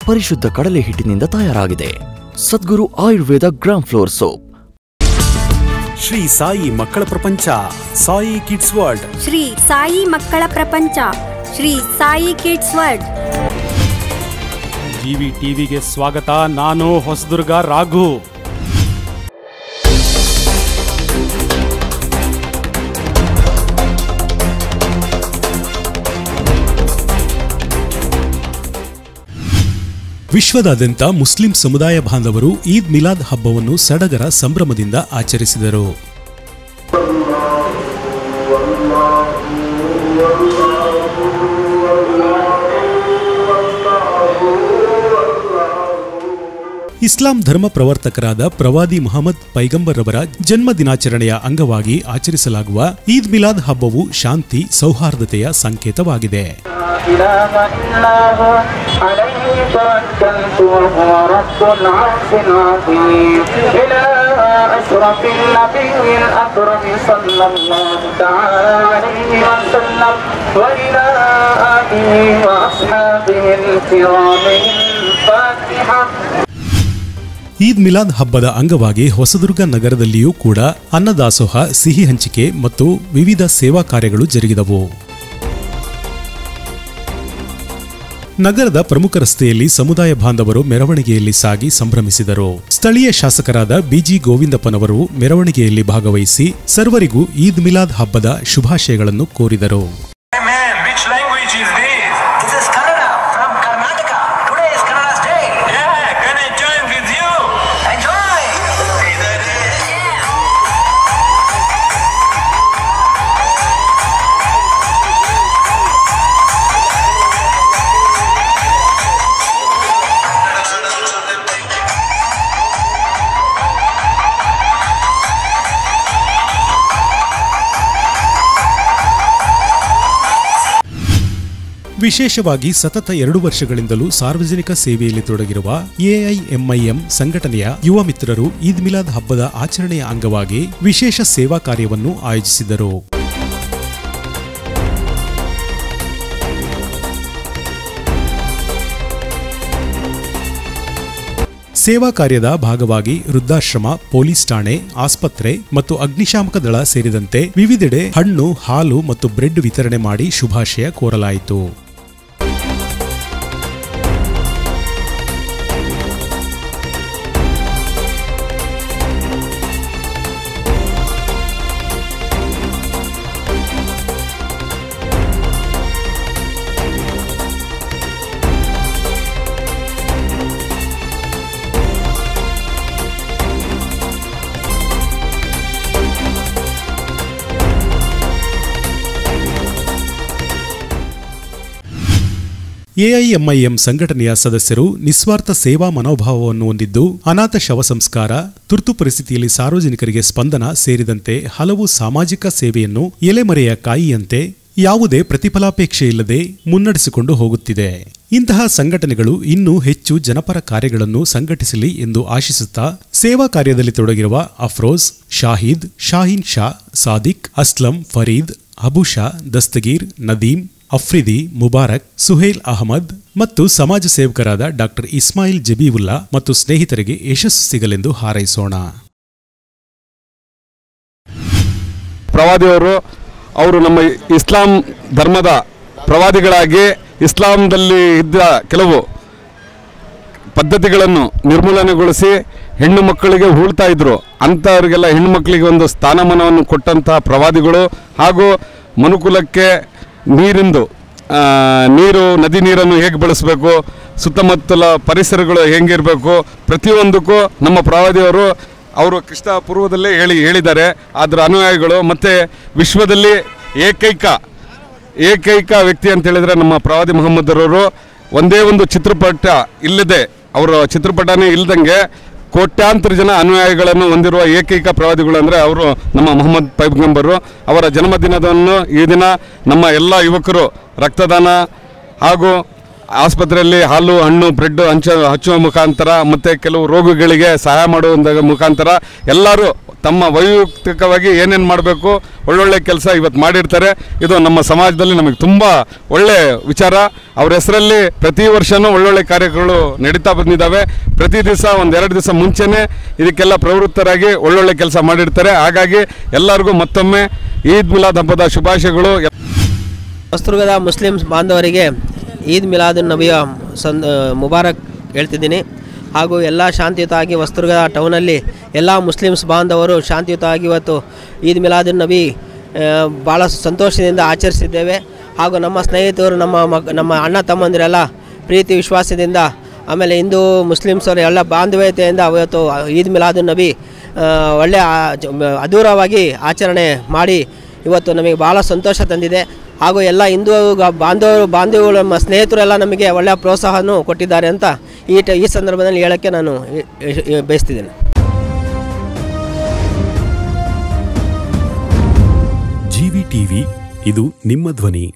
ಪರಿಶುದ್ಧ ಕಡಲೆ ಹಿಟ್ಟಿನಿಂದ ತಯಾರಾಗಿದೆ Sadguru Ayurveda gram flour soap Shri Sai ಮಕ್ಕಳ ಪ್ರಪಂಚ ಸಾಯಿ ಕಿಡ್ಸ್ ವರ್ಲ್ಡ್ ಶ್ರೀ ಸಾಯಿ ಮಕ್ಕಳ ಪ್ರಪಂಚ Shri Sai kids world GV ಟಿವಿಗೆ ಸ್ವಾಗತ ನಾನು ಹೊಸದುರ್ಗ ರಾಘು ವಿಶ್ವದಾದ್ಯಂತ ಮುಸ್ಲಿಂ ಸಮುದಾಯ ಬಾಂಧವರು ಈದ್ ಮಿಲಾದ್ ಹಬ್ಬವನ್ನು ಸಡಗರ ಸಂಭ್ರಮದಿಂದ ಆಚರಿಸಿದರು ಇಸ್ಲಾಂ ಧರ್ಮ ಪ್ರವರ್ತಕರಾದ ಪ್ರವಾದಿ ಮುಹಮ್ಮದ್ ಪೈಗಂಬರ್ ಅವರ ಜನ್ಮ ದಿನಾಚರಣೆಯ ಅಂಗವಾಗಿ ಆಚರಿಸಲಾಗುವ ಈದ್ ಮಿಲಾದ್ ಹಬ್ಬವು ಶಾಂತಿ ಸೌಹಾರ್ದತೆಯ ಸಂಕೇತವಾಗಿದೆ إله إلا هو عليه توكلت وهو رب العرش العظيم إلى أشرف النبي الأكرم صلى الله تعالى عليه وسلم وإلى آله وأصحابه الكرام الفاتحة ಈದ್ ಮಿಲಾದ್ ಹಬ್ಬದ ಅಂಗವಾಗಿ ಹೊಸದುರ್ಗ ನಗರದಲ್ಲಿಯೂ ಕೂಡ ಅನ್ನದಾಸೋಹ ಸಿಹಿ ಹಂಚಿಕೆ ಮತ್ತು ವಿವಿಧ ಸೇವಾ ಕಾರ್ಯಗಳು ಜರುಗಿದವು ನಗರದ ಪ್ರಮುಖ ರಸ್ತೆಯಲ್ಲಿ ಸಮುದಾಯ ಬಾಂಧವರು ಮೆರವಣಿಗೆಯಲ್ಲಿ ಸಾಗಿ ಸಂಭ್ರಮಿಸಿದರು ಸ್ಥಳೀಯ ಶಾಸಕರಾದ ಬಿಜಿ ಗೋವಿಂದಪ್ಪನವರು ಮೆರವಣಿಗೆಯಲ್ಲಿ ಭಾಗವಹಿಸಿ ಸರ್ವರಿಗೂ ಈದ್ ಮಿಲಾದ್ ಹಬ್ಬದ ಶುಭಾಶಯಗಳನ್ನು ಕೋರಿದರು Hey man, which language is this? This is Kannada from Karnataka. Today is Kannada's day. Yeah, can I join with you? Enjoy! ವಿಶೇಷವಾಗಿ ಸತತ ಎರಡು ವರ್ಷಗಳಿಂದಲೂ ಸಾರ್ವಜನಿಕ ಸೇವೆಯಲ್ಲಿ ತೊಡಗಿರುವ ಎಐಎಂಐಎಂ ಸಂಘಟನೆಯ ಯುವ ಮಿತ್ರರು ಈದ್ ಮಿಲಾದ್ ಹಬ್ಬದ ಆಚರಣೆಯ ಅಂಗವಾಗಿ ವಿಶೇಷ ಸೇವಾ ಕಾರ್ಯವನ್ನು ಆಯೋಜಿಸಿದರು ಸೇವಾ ಕಾರ್ಯದ ಭಾಗವಾಗಿ ವೃದ್ಧಾಶ್ರಮ ಪೊಲೀಸ್ ಠಾಣೆ ಆಸ್ಪತ್ರೆ ಮತ್ತು ಅಗ್ನಿಶಾಮಕ ದಳ ಸೇರಿದಂತೆ ವಿವಿಧೆಡೆ ಹಣ್ಣು ಹಾಲು ಮತ್ತು ಬ್ರೆಡ್ ವಿತರಣೆ ಮಾಡಿ ಶುಭಾಶಯ ಕೋರಲಾಯಿತು ಎಐಎಂಐಎಂ ಸಂಘಟನೆಯ ಸದಸ್ಯರು ನಿಸ್ವಾರ್ಥ ಸೇವಾ ಮನೋಭಾವವನ್ನು ಹೊಂದಿದ್ದು ಅನಾಥ ಶವ ಸಂಸ್ಕಾರ ತುರ್ತು ಪರಿಸ್ಥಿತಿಯಲ್ಲಿ ಸಾರ್ವಜನಿಕರಿಗೆ ಸ್ಪಂದನ ಸೇರಿದಂತೆ ಹಲವು ಸಾಮಾಜಿಕ ಸೇವೆಯನ್ನು ಎಲೆಮರೆಯ ಕಾಯಿಯಂತೆ ಯಾವುದೇ ಪ್ರತಿಫಲಾಪೇಕ್ಷೆ ಇಲ್ಲದೆ ಮುನ್ನಡೆಸಿಕೊಂಡು ಹೋಗುತ್ತಿದೆ ಇಂತಹ ಸಂಘಟನೆಗಳು ಇನ್ನೂ ಹೆಚ್ಚು ಜನಪರ ಕಾರ್ಯಗಳನ್ನು ಸಂಘಟಿಸಲಿ ಎಂದು ಆಶಿಸುತ್ತಾ ಸೇವಾ ಕಾರ್ಯದಲ್ಲಿ ತೊಡಗಿರುವ ಅಫ್ರೋಜ್ ಶಾಹಿದ್ ಶಾಹೀನ್ ಶಾ ಸಾದಿಕ್ ಅಸ್ಲಂ ಫರೀದ್ ಅಬುಷಾ ದಸ್ತಗೀರ್ ನದೀಂ ಅಫ್ರಿದಿ ಮುಬಾರಕ್ ಸುಹೇಲ್ ಅಹಮದ್ ಮತ್ತು ಸಮಾಜ ಸೇವಕರಾದ ಡಾಕ್ಟರ್ ಇಸ್ಮಾಯಿಲ್ ಜಬೀವುಲ್ಲಾ ಮತ್ತು ಸ್ನೇಹಿತರಿಗೆ ಯಶಸ್ಸು ಸಿಗಲೆಂದು ಹಾರೈಸೋಣ ಪ್ರವಾದಿಯವರು ಅವರು ನಮ್ಮ ಇಸ್ಲಾಂ ಧರ್ಮದ ಪ್ರವಾದಿಗಳಾಗಿ ಇಸ್ಲಾಂದಲ್ಲಿ ಇದ್ದ ಕೆಲವು ಪದ್ಧತಿಗಳನ್ನು ನಿರ್ಮೂಲನೆಗೊಳಿಸಿ ಹೆಣ್ಣು ಮಕ್ಕಳಿಗೆ ಹೂಳ್ತಾ ಇದ್ರು ಅಂಥವ್ರಿಗೆಲ್ಲ ಹೆಣ್ಣು ಮಕ್ಕಳಿಗೆ ಒಂದು ಸ್ಥಾನಮಾನವನ್ನು ಕೊಟ್ಟಂಥ ಪ್ರವಾದಿಗಳು ಹಾಗೂ ಮನುಕುಲಕ್ಕೆ ನೀರಿಂದು ಆ, ನೀರು ನದಿ ನೀರನ್ನು ಹೇಗೆ ಬಳಸಬೇಕು ಸುತ್ತಮುತ್ತಲ ಪರಿಸರಗಳು ಹೆಂಗಿರಬೇಕು ಪ್ರತಿಯೊಂದಕ್ಕೂ ನಮ್ಮ ಪ್ರವಾದಿಯವರು ಅವರು ಕ್ರಿಸ್ತ ಪೂರ್ವದಲ್ಲೇ ಹೇಳಿ ಹೇಳಿದ್ದಾರೆ ಅದರ ಅನುಯಾಯಿಗಳು ಮತ್ತು ವಿಶ್ವದಲ್ಲಿ ಏಕೈಕ ಏಕೈಕ ವ್ಯಕ್ತಿ ಅಂತ ಹೇಳಿದರೆ ನಮ್ಮ ಪ್ರವಾದಿ ಮೊಹಮ್ಮದರವರು ಒಂದೇ ಒಂದು ಚಿತ್ರಪಟ ಇಲ್ಲದೆ ಅವರ ಚಿತ್ರಪಟನೇ ಇಲ್ದಂಗೆ ಕೋಟ್ಯಾಂತರ ಜನ ಅನುಯಾಯಿಗಳನ್ನು ಹೊಂದಿರುವ ಏಕೈಕ ಪ್ರವಾದಿಗಳು ಅಂದರೆ ಅವರು ನಮ್ಮ ಮೊಹಮ್ಮದ್ ಪೈಗಂಬರು ಅವರ ಜನ್ಮದಿನವನ್ನು ಈ ದಿನ ನಮ್ಮ ಎಲ್ಲ ಯುವಕರು ರಕ್ತದಾನ ಹಾಗೂ ಆಸ್ಪತ್ರೆಯಲ್ಲಿ ಹಾಲು ಹಣ್ಣು ಬ್ರೆಡ್ ಹಂಚ ಹಚ್ಚುವ ಮುಖಾಂತರ ಮತ್ತು ಕೆಲವು ರೋಗಿಗಳಿಗೆ ಸಹಾಯ ಮಾಡುವ ಮುಖಾಂತರ ಎಲ್ಲರೂ ತಮ್ಮ ವೈಯಕ್ತಿಕವಾಗಿ ಏನೇನು ಮಾಡಬೇಕು ಒಳ್ಳೊಳ್ಳೆ ಕೆಲಸ ಇವತ್ತು ಮಾಡಿರ್ತಾರೆ ಇದು ನಮ್ಮ ಸಮಾಜದಲ್ಲಿ ನಮಗೆ ತುಂಬ ಒಳ್ಳೆ ವಿಚಾರ ಅವ್ರ ಹೆಸರಲ್ಲಿ ಪ್ರತಿ ವರ್ಷವೂ ಒಳ್ಳೊಳ್ಳೆ ಕಾರ್ಯಕ್ರಮಗಳು ನಡೀತಾ ಬಂದಿದ್ದಾವೆ ಪ್ರತಿ ದಿವಸ ಒಂದೆರಡು ದಿವಸ ಮುಂಚೆನೇ ಇದಕ್ಕೆಲ್ಲ ಪ್ರವೃತ್ತರಾಗಿ ಒಳ್ಳೊಳ್ಳೆ ಕೆಲಸ ಮಾಡಿರ್ತಾರೆ ಹಾಗಾಗಿ ಎಲ್ಲರಿಗೂ ಮತ್ತೊಮ್ಮೆ ಈದ್ ಮಿಲಾದ್ ಹಬ್ಬದ ಶುಭಾಶಯಗಳು ಹೊಸದುರ್ಗದ ಮುಸ್ಲಿಮ್ಸ್ ಬಾಂಧವರಿಗೆ ಈದ್ ಮಿಲಾದುನ್ ನಬಿಯ ಸಂ ಮುಬಾರಕ್ ಹೇಳ್ತಿದ್ದೀನಿ ಹಾಗೂ ಎಲ್ಲ ಶಾಂತಿಯುತವಾಗಿ ಹೊಸದುರ್ಗ ಟೌನಲ್ಲಿ ಎಲ್ಲ ಮುಸ್ಲಿಮ್ಸ್ ಬಾಂಧವರು ಶಾಂತಿಯುತವಾಗಿ ಇವತ್ತು ಈದ್ ಮಿಲಾದುನ್ ನಬಿ ಆ, ಭಾಳ ಸಂತೋಷದಿಂದ ಆಚರಿಸಿದ್ದೇವೆ ಹಾಗೂ ನಮ್ಮ ಸ್ನೇಹಿತರು ನಮ್ಮ ಮಗ್ ನಮ್ಮ ಅಣ್ಣ ತಮ್ಮಂದಿರೆಲ್ಲ ಪ್ರೀತಿ ವಿಶ್ವಾಸದಿಂದ ಆಮೇಲೆ ಹಿಂದೂ ಮುಸ್ಲಿಮ್ಸರು ಎಲ್ಲ ಬಾಂಧವ್ಯತೆಯಿಂದ ಇವತ್ತು ಈದ್ ಮಿಲಾದುನ್ ನಬಿ ಆ, ಒಳ್ಳೆಯ ಆ- ಜ- ಅದ್ಧೂರವಾಗಿ ಆಚರಣೆ ಮಾಡಿ ಇವತ್ತು ನಮಗೆ ಭಾಳ ಸಂತೋಷ ತಂದಿದೆ ಹಾಗೂ ಎಲ್ಲ ಹಿಂದೂ ಗ- ಬಾಂಧವರು ಬಾಂಧವರು ನಮ್ಮ ಸ್ನೇಹಿತರೆಲ್ಲ ನಮಗೆ ಒಳ್ಳೆಯ ಪ್ರೋತ್ಸಾಹವನ್ನು ಕೊಟ್ಟಿದ್ದಾರೆ ಅಂತ ಈ ಟ ಈ ಸಂದರ್ಭದಲ್ಲಿ ಹೇಳೋಕ್ಕೆ ನಾನು ಈ- ಈ- ಬಯಸ್ತಿದ್ದೇನೆ ಜಿವಿ ಟಿವಿ ಇದು ನಿಮ್ಮ ಧ್ವನಿ